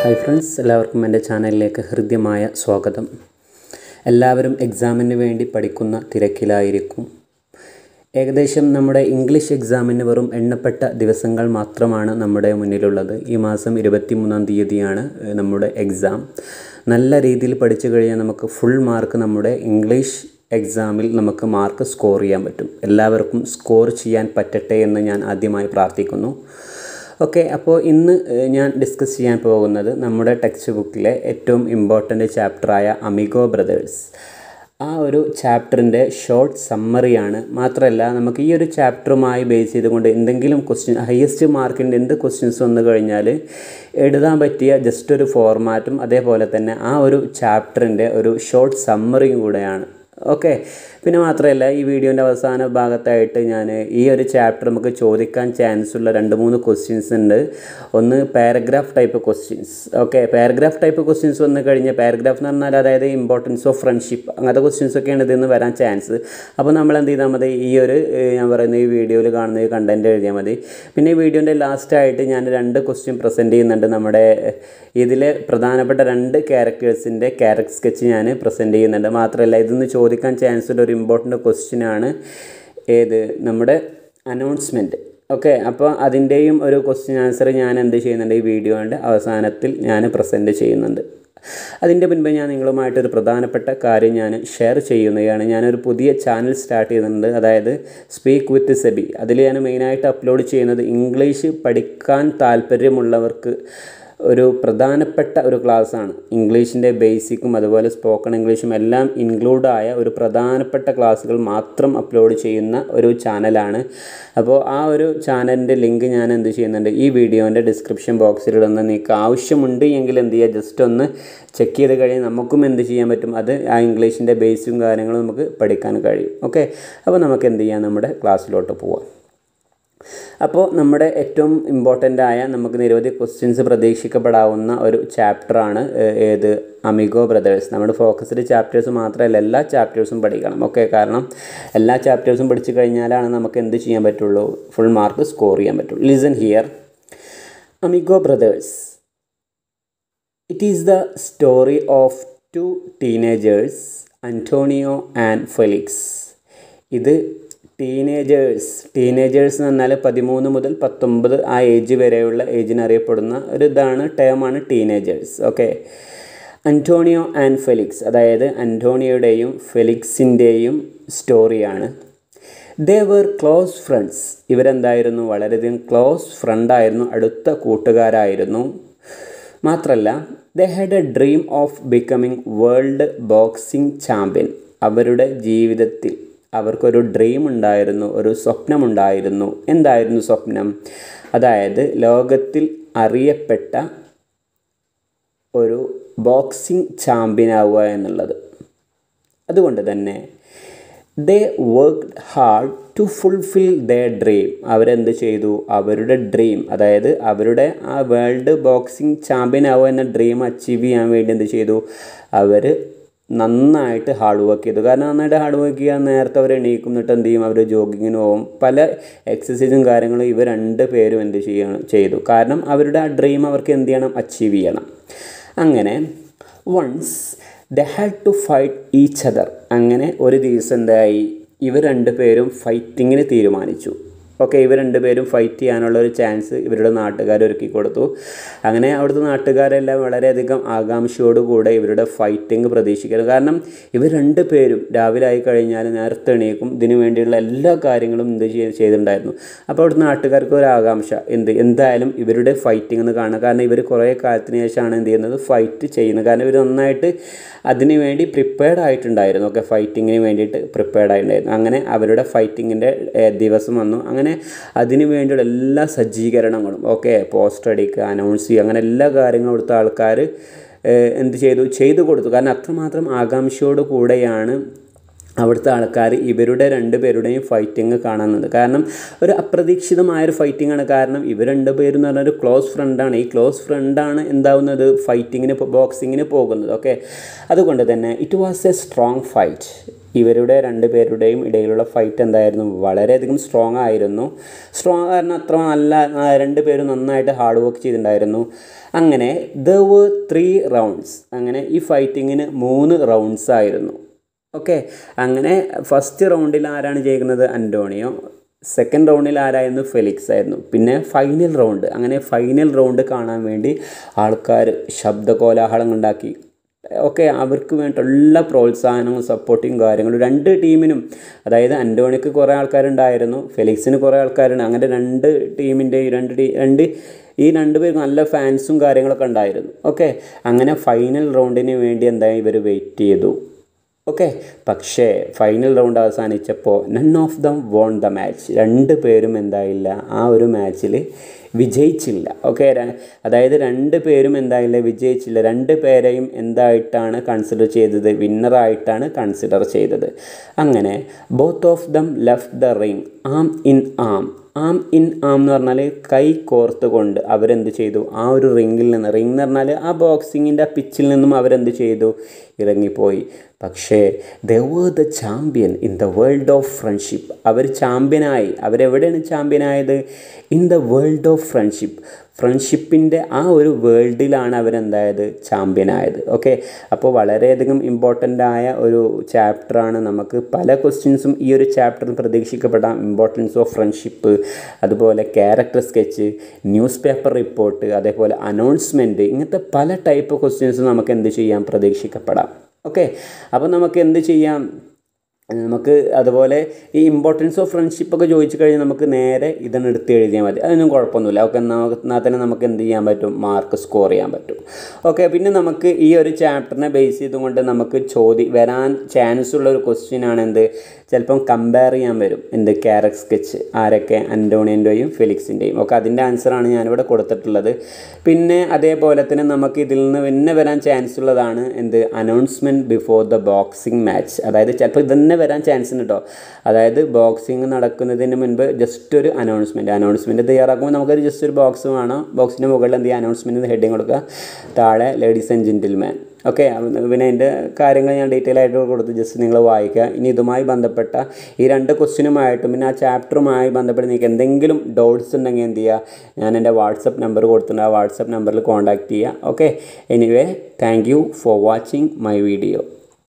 hi friends എല്ലാവർക്കും എൻ്റെ ചാനലിലേക്ക് ഹൃദ്യമായ സ്വാഗതം എല്ലാവരും എക്സാമിന് വേണ്ടി പഠിക്കുന്ന തിരക്കിലായിരിക്കും ഏകദേശം നമ്മുടെ ഇംഗ്ലീഷ് എക്സാമിന് വെറും എണ്ണപ്പെട്ട ദിവസങ്ങൾ മാത്രമാണ് നമ്മുടെ മുന്നിലുള്ളത് ഈ മാസം ഇരുപത്തി മൂന്നാം തീയതിയാണ് ഏഹ്, നമ്മുടെ എക്സാം നല്ല രീതിയിൽ പഠിച്ചു കഴിഞ്ഞാൽ നമുക്ക് ഫുൾ മാർക്ക് നമ്മുടെ ഇംഗ്ലീഷ് എക്സാമിൽ നമുക്ക് മാർക്ക് സ്കോർ ചെയ്യാൻ പറ്റും എല്ലാവർക്കും സ്കോർ ചെയ്യാൻ പറ്റട്ടെ എന്ന് ഞാൻ ആദ്യമായി പ്രാർത്ഥിക്കുന്നു ഓക്കെ അപ്പോൾ ഇന്ന് ഏഹ്, ഞാൻ ഡിസ്കസ് ചെയ്യാൻ പോകുന്നത് നമ്മുടെ ടെക്സ്റ്റ് ബുക്കിലെ ഏറ്റവും ഇമ്പോർട്ടൻ്റ് ചാപ്റ്ററായ അമിഗോ ബ്രദേഴ്സ് ആ ഒരു ചാപ്റ്ററിൻ്റെ ഷോർട്ട് സമ്മറിയാണ് മാത്രമല്ല നമുക്ക് ഈ ഒരു ചാപ്റ്ററുമായി ബേസ് ചെയ്തുകൊണ്ട് എന്തെങ്കിലും ക്വസ്റ്റ്യൻ ഹയസ്റ്റ് മാർക്കിൻ്റെ എന്ത് ക്വസ്റ്റ്യൻസ് വന്നു കഴിഞ്ഞാൽ എഴുതാൻ പറ്റിയ ജസ്റ്റ് ഒരു ഫോർമാറ്റും അതേപോലെ തന്നെ ആ ഒരു ചാപ്റ്ററിൻ്റെ ഒരു ഷോർട്ട് സമ്മറിയും കൂടെയാണ് ഓക്കെ പിന്നെ മാത്രമല്ല ഈ വീഡിയോൻ്റെ അവസാന ഭാഗത്തായിട്ട് ഞാൻ ഈ ഒരു ചാപ്റ്റർ നമുക്ക് ചോദിക്കാൻ ചാൻസ് ഉള്ള രണ്ട് മൂന്ന് ക്വസ്റ്റ്യൻസ് ഉണ്ട് ഒന്ന് paragraph type questions okay paragraph type questions വന്നു കഴിഞ്ഞാൽ പാരഗ്രാഫ് എന്ന് പറഞ്ഞാൽ അതായത് ഇമ്പോർട്ടൻസ് ഓഫ് ഫ്രണ്ട്ഷിപ്പ് അങ്ങനത്തെ ക്വസ്റ്റ്യൻസ് ഒക്കെയാണ് ഇതിൽ നിന്ന് വരാൻ ചാൻസ് അപ്പോൾ നമ്മൾ എന്ത് ചെയ്താൽ മതി ഈ ഒരു ഏഹ്, ഞാൻ പറയുന്ന ഈ വീഡിയോയിൽ കാണുന്ന ഈ കണ്ടൻറ്റ് എഴുതിയാൽ മതി പിന്നെ ഈ വീഡിയോൻ്റെ ലാസ്റ്റായിട്ട് ഞാൻ രണ്ട് ക്വസ്റ്റ്യൻ പ്രസൻറ്റ് ചെയ്യുന്നുണ്ട് നമ്മുടെ ഇതിലെ പ്രധാനപ്പെട്ട രണ്ട് ക്യാരക്ടേഴ്സിൻ്റെ ക്യാരക്ടർ സ്കെച്ച് ഞാൻ പ്രസൻറ്റ് ചെയ്യുന്നുണ്ട് മാത്രമല്ല ഇതിന്ന് ചോദിക്കാൻ ചാൻസ് ഉള്ള ഒരു ഇമ്പോർട്ടൻ്റ് ക്വസ്റ്റ്യൻ ആണ് ഏത് നമ്മുടെ അനൗൺസ്മെൻറ്റ് ഓക്കെ അപ്പോൾ അതിൻ്റെയും ഒരു ക്വസ്റ്റ്യൻ ആൻസർ ഞാൻ എന്ത് ചെയ്യുന്നുണ്ട് ഈ വീഡിയോൻ്റെ അവസാനത്തിൽ ഞാൻ പ്രസൻറ്റ് ചെയ്യുന്നുണ്ട് അതിൻ്റെ മുൻപ് ഞാൻ നിങ്ങളുമായിട്ടൊരു പ്രധാനപ്പെട്ട കാര്യം ഞാൻ ഷെയർ ചെയ്യുന്നതാണ് ഞാനൊരു പുതിയ ചാനൽ സ്റ്റാർട്ട് ചെയ്യുന്നുണ്ട് അതായത് സ്പീക്ക് വിത്ത് സെബി അതിൽ ഞാൻ മെയിനായിട്ട് അപ്ലോഡ് ചെയ്യുന്നത് ഇംഗ്ലീഷ് പഠിക്കാൻ താല്പര്യമുള്ളവർക്ക് ഒരു പ്രധാനപ്പെട്ട ഒരു ക്ലാസ്സാണ് ഇംഗ്ലീഷിൻ്റെ ബേസിക്കും അതുപോലെ സ്പോക്കൺ ഇംഗ്ലീഷും എല്ലാം ഇൻക്ലൂഡ് ആയ ഒരു പ്രധാനപ്പെട്ട ക്ലാസ്സുകൾ മാത്രം അപ്ലോഡ് ചെയ്യുന്ന ഒരു ചാനലാണ് അപ്പോൾ ആ ഒരു ചാനലിൻ്റെ ലിങ്ക് ഞാൻ എന്ത് ചെയ്യുന്നുണ്ട് ഈ വീഡിയോൻ്റെ ഡിസ്ക്രിപ്ഷൻ ബോക്സിൽ ഇടുന്ന നിങ്ങൾക്ക് ആവശ്യമുണ്ട് എങ്കിൽ എന്ത് ചെയ്യുക ജസ്റ്റ് ഒന്ന് ചെക്ക് ചെയ്ത് കഴിഞ്ഞാൽ നമുക്കും എന്ത് ചെയ്യാൻ പറ്റും അത് ആ ഇംഗ്ലീഷിൻ്റെ ബേസിക്കും കാര്യങ്ങളും നമുക്ക് പഠിക്കാൻ കഴിയും ഓക്കെ അപ്പോൾ നമുക്ക് എന്ത് ചെയ്യാം നമ്മുടെ ക്ലാസ്സിലോട്ട് പോവാം അപ്പോൾ നമ്മുടെ ഏറ്റവും ഇമ്പോർട്ടൻ്റ് ആയ നമുക്ക് നിരവധി ക്വസ്റ്റ്യൻസ് പ്രതീക്ഷിക്കപ്പെടാവുന്ന ഒരു ചാപ്റ്ററാണ് ഏത് അമിഗോ ബ്രദേഴ്സ് നമ്മുടെ ഫോക്കസ്ഡ് ചാപ്റ്റേഴ്സ് മാത്രമല്ല എല്ലാ ചാപ്റ്റേഴ്സും പഠിക്കണം ഓക്കെ കാരണം എല്ലാ ചാപ്റ്റേഴ്സും പഠിച്ചു കഴിഞ്ഞാലാണ് നമുക്ക് എന്ത് ചെയ്യാൻ പറ്റുള്ളൂ ഫുൾ മാർക്ക് സ്കോർ ചെയ്യാൻ പറ്റുള്ളൂ listen here amigo brothers it is the story of two teenagers Antonio and Felix ഇത് ടീനേജേഴ്സ് ടീനേജേഴ്സ് എന്ന് പറഞ്ഞാൽ പതിമൂന്ന് മുതൽ പത്തൊമ്പത് ആ ഏജ് വരെയുള്ള ഏജിന് അറിയപ്പെടുന്ന ഒരു ഇതാണ് ടേമാണ് teenagers okay Antonio and Felix അതായത് അന്റോണിയോയുടെയും ഫെലിക്സിൻ്റെയും സ്റ്റോറിയാണ് ദേ വർ ക്ലോസ് ഫ്രണ്ട്സ് ഇവരെന്തായിരുന്നു വളരെയധികം ക്ലോസ് ഫ്രണ്ടായിരുന്നു അടുത്ത കൂട്ടുകാരായിരുന്നു മാത്രമല്ല they had a dream of becoming world boxing champion അവരുടെ ജീവിതത്തിൽ അവർക്കൊരു ഡ്രീം ഉണ്ടായിരുന്നു ഒരു സ്വപ്നമുണ്ടായിരുന്നു എന്തായിരുന്നു സ്വപ്നം അതായത് ലോകത്തിൽ അറിയപ്പെട്ട ഒരു ബോക്സിംഗ് ചാമ്പ്യനാവുക എന്നുള്ളത് അതുകൊണ്ട് തന്നെ they work hard to fulfil the dream അവരെന്ത് ചെയ്തു അവരുടെ ഡ്രീം അതായത് അവരുടെ ആ വേൾഡ് ബോക്സിംഗ് ചാമ്പ്യൻ ആവുക എന്ന ഡ്രീം അച്ചീവ് ചെയ്യാൻ വേണ്ടി എന്ത് ചെയ്തു അവർ നന്നായിട്ട് ഹാർഡ് വർക്ക് ചെയ്തു കാരണം നന്നായിട്ട് ഹാർഡ് വർക്ക് ചെയ്യാൻ നേരത്തെ അവർ എണീക്കും എന്നിട്ട് എന്ത് ചെയ്യും അവർ ജോഗിങ്ങിന് പോകും പല എക്സസൈസും കാര്യങ്ങളും ഇവർ രണ്ട് പേരും എന്ത് ചെയ്യണം ചെയ്തു കാരണം അവരുടെ ആ ഡ്രീം അവർക്ക് എന്ത് ചെയ്യണം അച്ചീവ് ചെയ്യണം അങ്ങനെ once they had to fight each other അങ്ങനെ ഒരു ദിവസം എന്തായി ഇവർ രണ്ടുപേരും ഫൈറ്റിങ്ങിന് തീരുമാനിച്ചു ഓക്കെ ഇവർ രണ്ടുപേരും ഫൈറ്റ് ചെയ്യാനുള്ള ഒരു ചാൻസ് ഇവരുടെ നാട്ടുകാർ ഒരുക്കി കൊടുത്തു അങ്ങനെ അവിടുത്തെ നാട്ടുകാരെല്ലാം വളരെയധികം ആകാംക്ഷയോടുകൂടെ ഇവരുടെ ഫൈറ്റിംഗ് പ്രതീക്ഷിക്കുന്നു കാരണം ഇവർ രണ്ടുപേരും രാവിലെ ആയി കഴിഞ്ഞാൽ നേരത്തെ എണീക്കും ഇതിനു വേണ്ടിയുള്ള എല്ലാ കാര്യങ്ങളും എന്ത് ചെയ്ത് ചെയ്തിട്ടുണ്ടായിരുന്നു അപ്പോൾ അവിടുത്തെ നാട്ടുകാർക്ക് ഒരു ആകാംക്ഷ എന്ത് എന്തായാലും ഇവരുടെ ഫൈറ്റിംഗ് എന്ന് കാണുക കാരണം ഇവർ കുറേ കാലത്തിന് ശേഷമാണ് എന്ത് ചെയ്യുന്നത് ഫൈറ്റ് ചെയ്യുന്നത് കാരണം ഇവർ നന്നായിട്ട് അതിന് വേണ്ടി പ്രിപ്പയർഡ് ആയിട്ടുണ്ടായിരുന്നു ഓക്കെ ഫൈറ്റിങ്ങിന് വേണ്ടിയിട്ട് പ്രിപ്പയർഡ് ആയിട്ടുണ്ടായിരുന്നു അങ്ങനെ അവരുടെ ഫൈറ്റിങ്ങിൻ്റെ ദിവസം വന്നു അങ്ങനെ അതിന് വേണ്ടിയുള്ള എല്ലാ സജ്ജീകരണങ്ങളും ഓക്കെ പോസ്റ്റർ അടിക്കുക അനൗൺസ് ചെയ്യുക അങ്ങനെ എല്ലാ കാര്യങ്ങളും അവിടുത്തെ ആൾക്കാർ എന്ത് ചെയ്തു ചെയ്തു കൊടുത്തു കാരണം അത്രമാത്രം ആകാംക്ഷയോട് കൂടെയാണ് അവിടുത്തെ ആൾക്കാർ ഇവരുടെ രണ്ട് പേരുടെയും ഫൈറ്റിങ് കാണുന്നുണ്ട് കാരണം ഒരു അപ്രതീക്ഷിതമായൊരു ഫൈറ്റിംഗ് ആണ് കാരണം ഇവർ രണ്ട് പേരും എന്ന് പറഞ്ഞാൽ ഒരു ക്ലോസ് ഫ്രണ്ടാണ് ഈ ക്ലോസ് ഫ്രണ്ടാണ് എന്താവുന്നത് ഫൈറ്റിങ്ങിന് ബോക്സിങ്ങിന് പോകുന്നത് ഓക്കെ അതുകൊണ്ട് തന്നെ it was a strong fight ഇവരുടെ രണ്ട് പേരുടെയും ഇടയിലുള്ള ഫൈറ്റ് എന്തായിരുന്നു വളരെയധികം സ്ട്രോങ് ആയിരുന്നു സ്ട്രോങ് കാരണം അത്ര നല്ല രണ്ട് പേരും നന്നായിട്ട് ഹാർഡ് വർക്ക് ചെയ്തിട്ടുണ്ടായിരുന്നു അങ്ങനെ ദ വർ ത്രീ റൗണ്ട്സ് അങ്ങനെ ഈ ഫൈറ്റിങ്ങിന് മൂന്ന് റൗണ്ട്സ് ആയിരുന്നു ഓക്കെ അങ്ങനെ ഫസ്റ്റ് റൗണ്ടിൽ ആരാണ് ജയിക്കുന്നത് അന്റോണിയോ സെക്കൻഡ് റൗണ്ടിൽ ആരായിരുന്നു ഫെലിക്സ് ആയിരുന്നു പിന്നെ ഫൈനൽ റൗണ്ട് അങ്ങനെ ഫൈനൽ റൗണ്ട് കാണാൻ വേണ്ടി ആൾക്കാർ ശബ്ദകോലാഹലം ഉണ്ടാക്കി ഒക്കെ അവർക്ക് വേണ്ടിയുള്ള പ്രോത്സാഹനവും സപ്പോർട്ടിങ് കാര്യങ്ങളും രണ്ട് ടീമിനും അതായത് അന്റോണിക്ക് കുറേ ആൾക്കാരുണ്ടായിരുന്നു ഫെലിക്സിന് കുറേ ആൾക്കാരുണ്ട് അങ്ങനെ രണ്ട് ടീമിൻ്റെ രണ്ട് ടീ രണ്ട് ഈ രണ്ടുപേരും നല്ല ഫാൻസും കാര്യങ്ങളൊക്കെ ഉണ്ടായിരുന്നു ഓക്കെ അങ്ങനെ ഫൈനൽ റൗണ്ടിന് വേണ്ടി എന്തായി ഇവർ വെയിറ്റ് ചെയ്തു ഓക്കെ പക്ഷേ ഫൈനൽ റൗണ്ട് അവസാനിച്ചപ്പോൾ none of them won the match രണ്ട് പേരും എന്തായില്ല ആ ഒരു മാച്ചിൽ വിജയിച്ചില്ല ഓക്കെ അതായത് രണ്ട് പേരും എന്തായില്ല വിജയിച്ചില്ല രണ്ട് പേരെയും എന്തായിട്ടാണ് കൺസിഡർ ചെയ്തത് വിന്നറായിട്ടാണ് കൺസിഡർ ചെയ്തത് അങ്ങനെ both of them left the ring arm in arm arm in arm എന്ന് പറഞ്ഞാൽ കൈ കോർത്ത് കൊണ്ട് അവരെന്ത് ചെയ്തു ആ ഒരു റിങ്ങിൽ നിന്ന് റിങ് എന്ന് പറഞ്ഞാൽ ആ ബോക്സിങ്ങിൻ്റെ ആ പിച്ചിൽ നിന്നും അവരെന്ത് ചെയ്തു ഇറങ്ങിപ്പോയി പക്ഷേ they were the champion in the world of friendship അവർ ചാമ്പ്യനായി അവരെവിടെയാണ് ചാമ്പ്യനായത് in the world of friendship ഫ്രണ്ട്ഷിപ്പിൻ്റെ ആ ഒരു വേൾഡിലാണ് അവരെന്തായത് ചാമ്പ്യനായത് ഓക്കെ അപ്പോൾ വളരെയധികം ഇമ്പോർട്ടൻ്റ് ആയ ഒരു ചാപ്റ്ററാണ് നമുക്ക് പല ക്വസ്റ്റ്യൻസും ഈ ഒരു ചാപ്റ്ററിൽ പ്രതീക്ഷിക്കപ്പെടാം ഇമ്പോർട്ടൻസ് ഓഫ് ഫ്രണ്ട്ഷിപ്പ് അതുപോലെ character sketch news paper report അതേപോലെ അനൗൺസ്മെൻറ്റ് ഇങ്ങനത്തെ പല ടൈപ്പ് ക്വസ്റ്റ്യൻസ് നമുക്ക് എന്ത് ചെയ്യാം പ്രതീക്ഷിക്കപ്പെടാം ഓക്കെ അപ്പോൾ നമുക്ക് എന്ത് ചെയ്യാം നമുക്ക് അതുപോലെ ഈ ഇമ്പോർട്ടൻസ് ഓഫ് ഫ്രണ്ട്ഷിപ്പ് ഒക്കെ ചോദിച്ചു കഴിഞ്ഞാൽ നമുക്ക് നേരെ ഇതാണ് എടുത്ത് എഴുതിയാൽ മതി അതിനൊന്നും കുഴപ്പമൊന്നുമില്ല ഓക്കെ എന്നാൽ തന്നെ നമുക്ക് എന്ത് ചെയ്യാൻ പറ്റും മാർക്ക് സ്കോർ ചെയ്യാൻ പറ്റും ഓക്കെ പിന്നെ നമുക്ക് ഈ ഒരു ചാപ്റ്ററിനെ ബേസ് ചെയ്തുകൊണ്ട് നമുക്ക് ചോദി വരാൻ ചാൻസ് ഉള്ള ഒരു ക്വസ്റ്റ്യൻ ആണ് എന്ത് ചിലപ്പം കമ്പയർ ചെയ്യാൻ വരും എന്ത് ക്യാരക്ടർ സ്കെച്ച് ആരൊക്കെ അൻറ്റോണിയൻ്റെയും ഫെലിക്സിൻ്റെയും ഒക്കെ അതിൻ്റെ ആൻസറാണ് ഞാനിവിടെ കൊടുത്തിട്ടുള്ളത് പിന്നെ അതേപോലെ തന്നെ നമുക്ക് ഇതിൽ നിന്ന് പിന്നെ വരാൻ ചാൻസ് ഉള്ളതാണ് എന്ത് announcement before the boxing match അതായത് ചിലപ്പോൾ ഇതന്നെ വരാൻ ചാൻസ് ഉണ്ട് കേട്ടോ അതായത് ബോക്സിംഗ് നടക്കുന്നതിന് മുൻപ് ജസ്റ്റ് ഒരു അനൗൺസ്മെൻറ്റ് അനൗൺസ്മെൻറ്റ് തയ്യാറാക്കുമ്പോൾ നമുക്കൊരു ജസ്റ്റ് ഒരു ബോക്സ് വേണം ബോക്സിൻ്റെ മുകളിൽ എന്ത് ചെയ്യുക അനൗൺസ്മെൻറ്റ് ഹെഡിങ് കൊടുക്കുക താഴെ ലേഡീസ് ആൻഡ് ജെൻറ്റിൽമാൻ ഓക്കെ പിന്നെ അതിൻ്റെ കാര്യങ്ങൾ ഞാൻ ഡീറ്റെയിൽ ആയിട്ട് കൊടുത്ത് ജസ്റ്റ് നിങ്ങൾ വായിക്കുക ഇനി ഇതുമായി ബന്ധപ്പെട്ട ഈ രണ്ട് ക്വസ്റ്റ്യനുമായിട്ടും പിന്നെ ആ ചാപ്റ്ററുമായി ബന്ധപ്പെട്ട് നിങ്ങൾക്ക് എന്തെങ്കിലും ഡൗട്ട്സ് ഉണ്ടെങ്കിൽ എന്ത് ചെയ്യുക ഞാൻ എൻ്റെ വാട്സപ്പ് നമ്പർ കൊടുത്തിട്ടുണ്ട് ആ വാട്സപ്പ് നമ്പറിൽ കോൺടാക്റ്റ് ചെയ്യുക okay anyway thank you for watching my video